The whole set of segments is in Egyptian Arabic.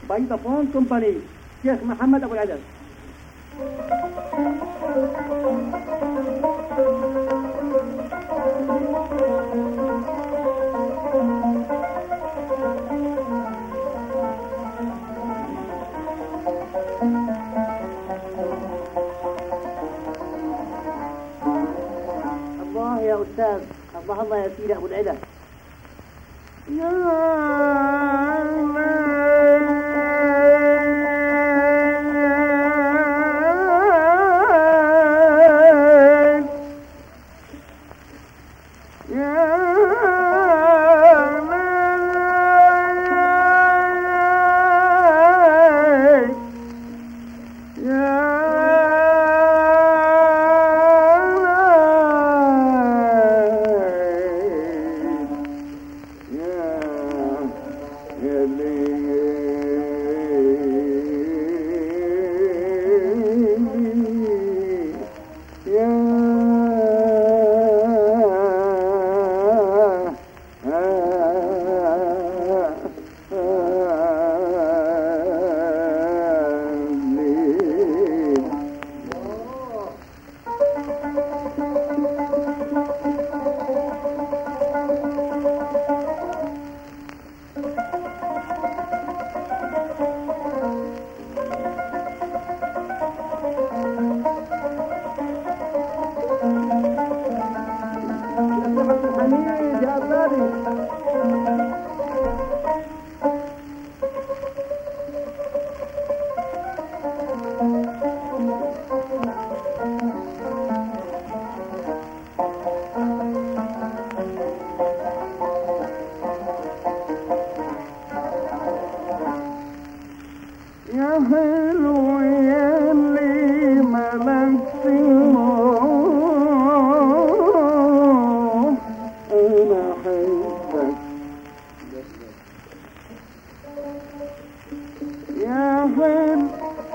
فودافون كومباني شيخ محمد ابو العدد الله يا استاذ الله الله يا سيدي ابو العلا حميد يا أستاذي يا حلو يا اللي ملكت الروح انا احبك يا حلو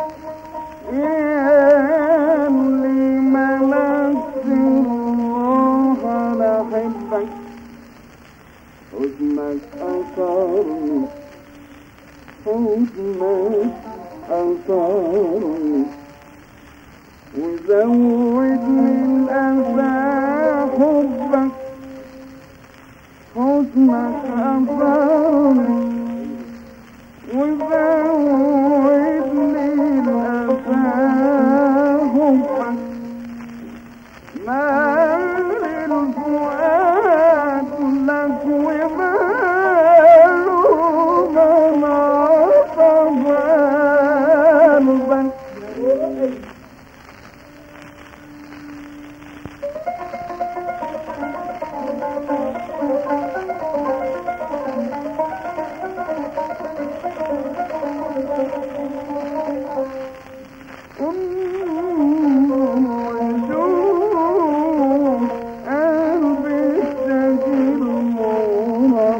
يا اللي ملكت الروح انا احبك حزنك اثرني حزنك أثرني وزودني الأذى حبك حزنك أثرني وزودني الأذى حبك ما للفؤاد لك وماله مناط قلبك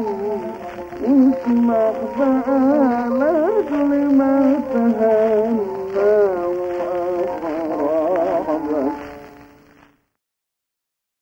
اسمع بقى لك لما تهان